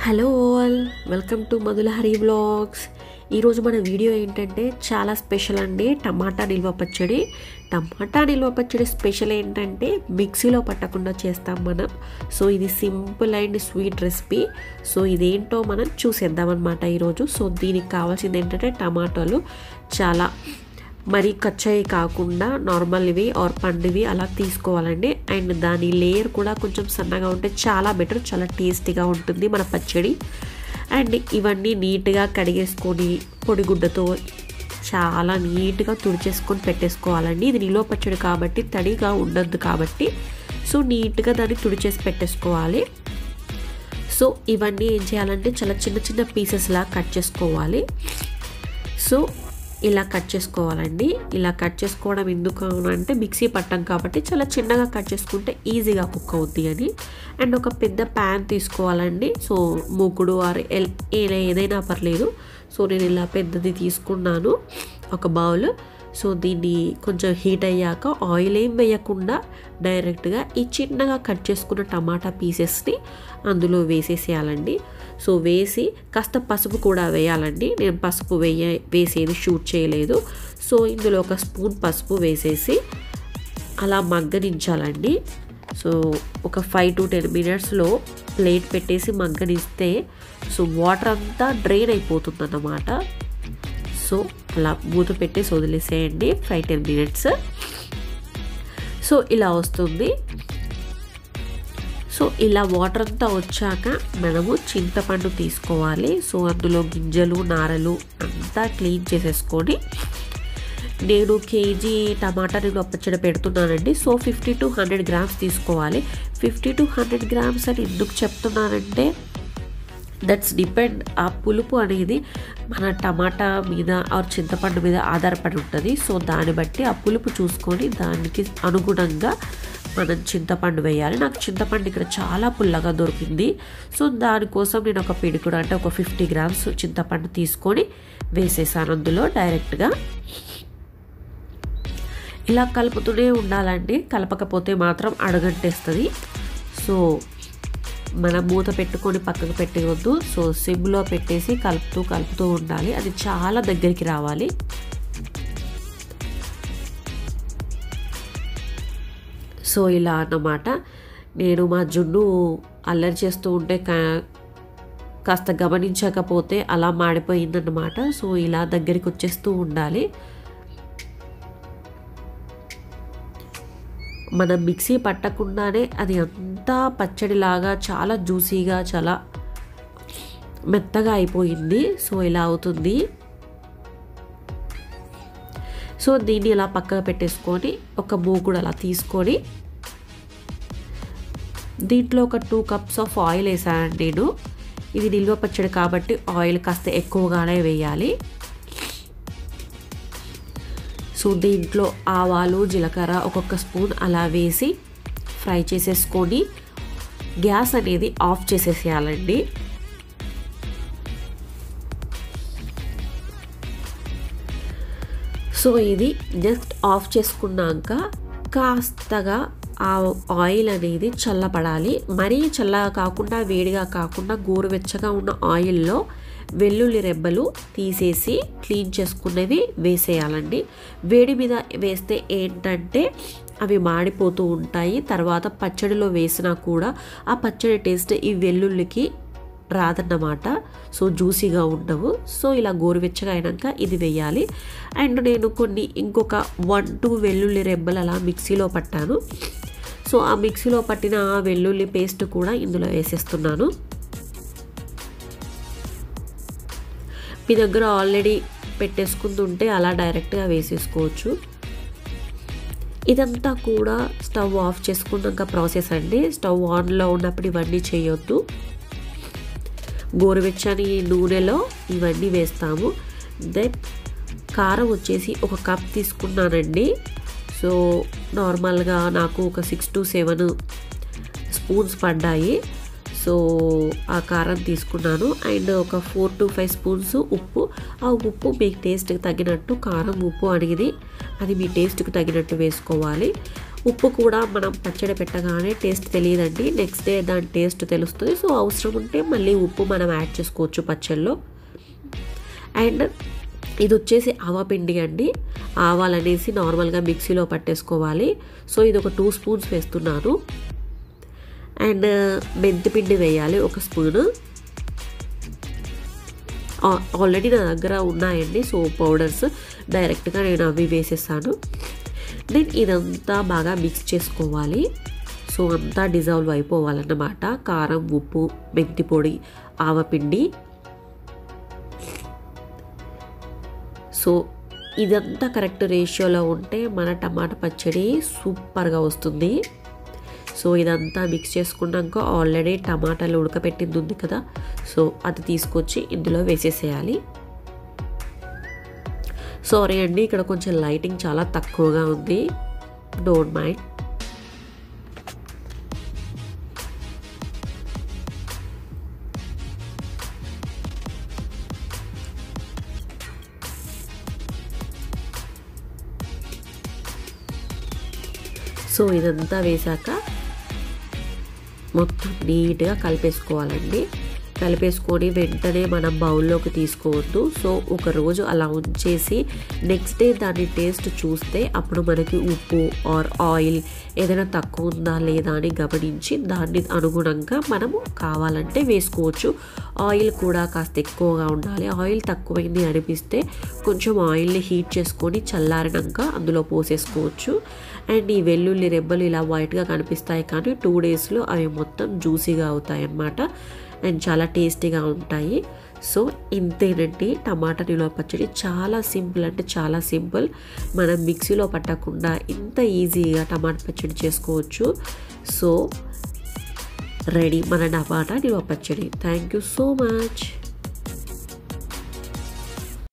hello all welcome to Madhulahari vlogs ఈరోజు మన video ఏంటంటే చాలా స్పెషల్ అండి టమాటా నిల్వ పచ్చడి టమాటా నిల్వ పచ్చడి స్పెషల్ ఏంటంటే మిక్సీలో పట్టకుండా చేస్తాం మనం సో ఇది simple and sweet recipe so ఇదేంటో మనం చూసేద్దాం ఈరోజు సో దీనికి కావాల్సింది ఏంటంటే టమాటాలు చాలా మరీ కచ్చాయి కాకుండా నార్మల్ ఇవి ఆర్ పండువి అలా తీసుకోవాలండి అండ్ దాని లేయర్ కూడా కొంచెం సన్నగా ఉంటే చాలా బెటర్ చాలా టేస్టీగా ఉంటుంది మన పచ్చడి అండ్ ఇవన్నీ నీట్గా కడిగేసుకొని పొడిగుడ్డతో చాలా నీట్గా తుడిచేసుకొని పెట్టేసుకోవాలండి ఇది నిలువ పచ్చడి కాబట్టి తడిగా ఉండద్దు కాబట్టి సో నీట్గా దాన్ని తుడిచేసి పెట్టేసుకోవాలి సో ఇవన్నీ ఏం చేయాలంటే చాలా చిన్న చిన్న పీసెస్లా కట్ చేసుకోవాలి సో ఇలా కట్ చేసుకోవాలండి ఇలా కట్ చేసుకోవడం ఎందుకు అంటే మిక్సీ పట్టం కాబట్టి చాలా చిన్నగా కట్ చేసుకుంటే ఈజీగా కుక్ అవుద్ది అని అండ్ ఒక పెద్ద ప్యాన్ తీసుకోవాలండి సో మూకుడు ఆర్ ఎల్ ఏదైనా పర్లేదు సో నేను ఇలా పెద్దది తీసుకున్నాను ఒక బౌల్ సో దీన్ని కొంచెం హీట్ అయ్యాక ఆయిల్ ఏం వేయకుండా డైరెక్ట్గా ఈ చిన్నగా కట్ చేసుకున్న టమాటా పీసెస్ని అందులో వేసేసేయాలండి సో వేసి కాస్త పసుపు కూడా వేయాలండి నేను పసుపు వేయ వేసేది షూట్ చేయలేదు సో ఇందులో ఒక స్పూన్ పసుపు వేసేసి అలా మగ్గనించాలండి సో ఒక ఫైవ్ టు టెన్ మినిట్స్లో ప్లేట్ పెట్టేసి మగ్గనిస్తే సో వాటర్ అంతా డ్రైన్ అయిపోతుంది అన్నమాట సో అలా మూత పెట్టేసి వదిలేసేయండి ఫైవ్ టెన్ మినిట్స్ సో ఇలా వస్తుంది సో ఇలా వాటర్ అంతా వచ్చాక మనము చింతపండు తీసుకోవాలి సో అందులో గింజలు నారలు అంతా క్లీన్ చేసేసుకొని నేను కేజీ టమాటా నేను పచ్చడి పెడుతున్నానండి so fifty to hundred grams తీసుకోవాలి ఫిఫ్టీ టు హండ్రెడ్ గ్రామ్స్ అని ఎందుకు చెప్తున్నానంటే దట్స్ డిపెండ్ ఆ పులుపు అనేది మన టమాటా మీద ఆర్ చింతపండు మీద ఆధారపడి ఉంటుంది సో దాన్ని బట్టి ఆ పులుపు చూసుకొని దానికి అనుగుణంగా మనం చింతపండు వేయాలి నాకు చింతపండు ఇక్కడ చాలా పుల్లగా దొరికింది సో దానికోసం నేను ఒక పిడికుడు అంటే ఒక ఫిఫ్టీ గ్రామ్స్ చింతపండు తీసుకొని వేసేసాను అందులో డైరెక్ట్గా ఇలా కలుపుతూనే ఉండాలండి కలపకపోతే మాత్రం అడగంటేస్తుంది సో మనం మూత పెట్టుకొని పక్కకు పెట్టవద్దు సో సిమ్లో పెట్టేసి కలుపుతూ కలుపుతూ ఉండాలి అది చాలా దగ్గరికి రావాలి సో ఇలా అన్నమాట నేను మా జున్ను అల్లరి చేస్తూ ఉంటే కాస్త గమనించకపోతే అలా మాడిపోయిందన్నమాట సో ఇలా దగ్గరికి వచ్చేస్తూ ఉండాలి మనం మిక్సీ పట్టకుండానే అది అంతా పచ్చడిలాగా చాలా జ్యూసీగా చాలా మెత్తగా అయిపోయింది సో ఇలా అవుతుంది సో దీన్ని ఇలా పక్కన పెట్టేసుకొని ఒక మూకుడు అలా తీసుకొని దీంట్లో ఒక టూ కప్స్ ఆఫ్ ఆయిల్ వేసాను నేను ఇది నిల్వ పచ్చడి కాబట్టి ఆయిల్ కాస్త ఎక్కువగానే వేయాలి సో దీంట్లో ఆవాలు జీలకర్ర ఒక్కొక్క స్పూన్ అలా వేసి ఫ్రై చేసేసుకొని గ్యాస్ అనేది ఆఫ్ చేసేసేయాలండి సో ఇది జస్ట్ ఆఫ్ చేసుకున్నాక కాస్తగా ఆ ఆయిల్ అనేది చల్లపడాలి మరీ చల్లగా కాకుండా వేడిగా కాకుండా గోరువెచ్చగా ఉన్న ఆయిల్లో వెల్లుల్లి రెబ్బలు తీసేసి క్లీన్ చేసుకున్నవి వేసేయాలండి వేడి మీద వేస్తే ఏంటంటే అవి మాడిపోతూ ఉంటాయి తర్వాత పచ్చడిలో వేసినా కూడా ఆ పచ్చడి టేస్ట్ ఈ వెల్లుల్లికి రాదన్నమాట సో జ్యూసీగా ఉండవు సో ఇలా గోరువెచ్చగా అయినాక ఇది వేయాలి అండ్ నేను కొన్ని ఇంకొక వన్ టూ వెల్లుల్లి రెబ్బలు అలా మిక్సీలో పట్టాను సో ఆ మిక్సీలో పట్టిన వెల్లుల్లి పేస్ట్ కూడా ఇందులో వేసేస్తున్నాను మీ దగ్గర ఆల్రెడీ పెట్టేసుకుంటుంటే అలా డైరెక్ట్గా వేసేసుకోవచ్చు ఇదంతా కూడా స్టవ్ ఆఫ్ చేసుకున్నాక ప్రాసెస్ అండి స్టవ్ ఆన్లో ఉన్నప్పుడు ఇవన్నీ చేయొద్దు గోరువెచ్చని నూనెలో ఇవన్నీ వేస్తాము దెన్ కారం వచ్చేసి ఒక కప్ తీసుకున్నానండి సో నార్మల్గా నాకు ఒక సిక్స్ టు సెవెన్ స్పూన్స్ పడ్డాయి సో ఆ కారం తీసుకున్నాను అండ్ ఒక ఫోర్ టు ఫైవ్ స్పూన్స్ ఉప్పు ఆ ఉప్పు మీ టేస్ట్కి తగినట్టు కారం ఉప్పు అనేది అది మీ టేస్ట్కి తగినట్టు వేసుకోవాలి ఉప్పు కూడా మనం పచ్చడి పెట్టగానే టేస్ట్ తెలియదండి నెక్స్ట్ డే దాని టేస్ట్ తెలుస్తుంది సో అవసరం ఉంటే మళ్ళీ ఉప్పు మనం యాడ్ చేసుకోవచ్చు పచ్చడిలో అండ్ ఇది వచ్చేసి ఆవాపిండి అండి ఆవాలు అనేసి నార్మల్గా మిక్సీలో పట్టేసుకోవాలి సో ఇది ఒక టూ స్పూన్స్ వేస్తున్నాను అండ్ మెంతిపిండి వేయాలి ఒక స్పూను ఆల్రెడీ నా దగ్గర ఉన్నాయండి సో పౌడర్స్ డైరెక్ట్గా నేను అవి వేసేసాను దెన్ ఇదంతా బాగా మిక్స్ చేసుకోవాలి సో అంతా డిజాల్వ్ అయిపోవాలన్నమాట కారం ఉప్పు మెంతి పొడి ఆవపిండి సో ఇదంతా కరెక్ట్ రేషియోలో ఉంటే మన టమాటా పచ్చడి సూపర్గా వస్తుంది సో ఇదంతా మిక్స్ చేసుకున్నాక ఆల్రెడీ టమాటాలు ఉడకపెట్టింది ఉంది కదా సో అది తీసుకొచ్చి ఇందులో వేసేసేయాలి సారీ అండి ఇక్కడ కొంచెం లైటింగ్ చాలా తక్కువగా ఉంది డోంట్ మైండ్ సో ఇదంతా వేసాక మొత్తం నీట్గా కలిపేసుకోవాలండి కలిపేసుకొని వెంటనే మనం బౌల్లోకి తీసుకోవద్దు సో ఒక రోజు అలా ఉంచేసి నెక్స్ట్ డే దాని టేస్ట్ చూస్తే అప్పుడు మనకి ఉప్పు ఆర్ ఆయిల్ ఏదైనా తక్కువ ఉందా లేదా అని గమనించి దాన్ని అనుగుణంగా మనము కావాలంటే వేసుకోవచ్చు ఆయిల్ కూడా కాస్త ఎక్కువగా ఉండాలి ఆయిల్ తక్కువైంది అనిపిస్తే కొంచెం ఆయిల్ని హీట్ చేసుకొని చల్లారినాక అందులో పోసేసుకోవచ్చు అండ్ ఈ వెల్లుల్లి రెబ్బలు ఇలా వైట్గా కనిపిస్తాయి కానీ టూ డేస్లో అవి మొత్తం జ్యూసీగా అవుతాయి అన్నమాట అండ్ చాలా టేస్టీగా ఉంటాయి సో ఇంతేనండి టమాటా నిలువ పచ్చడి చాలా సింపుల్ అంటే చాలా సింపుల్ మనం మిక్సీలో పట్టకుండా ఇంత ఈజీగా టమాటా పచ్చడి చేసుకోవచ్చు సో రెడీ మన టమాటా నిలువ పచ్చడి థ్యాంక్ యూ సో మచ్